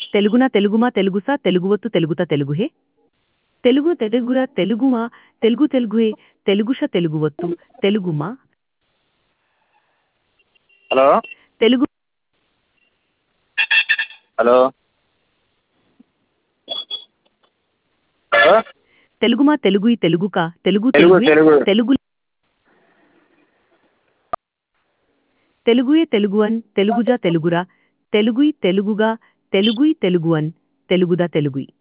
తెలుగున తెలుగుమా తెలుగుసా తెలుగువత్తు తెలుగుత తెలుగుహే తెలుగు తెలుగుర తెలుగుమా తెలుగు తెలుగుహే తెలుగుష తెలుగువత్తు తెలుగుమా హలో తెలుగు హలో హలో తెలుగుమా తెలుగుయి తెలుగుక తెలుగు తెలుగు, తెలుగుయే తెలుగు. తెలుగు తెలుగుయే తెలుగువన్ తెలుగుజా తెలుగురా తెలుగుయి తెలుగుగా తెలుగుయి తెలుగువన్ తెలుగుదా తెలుగుయి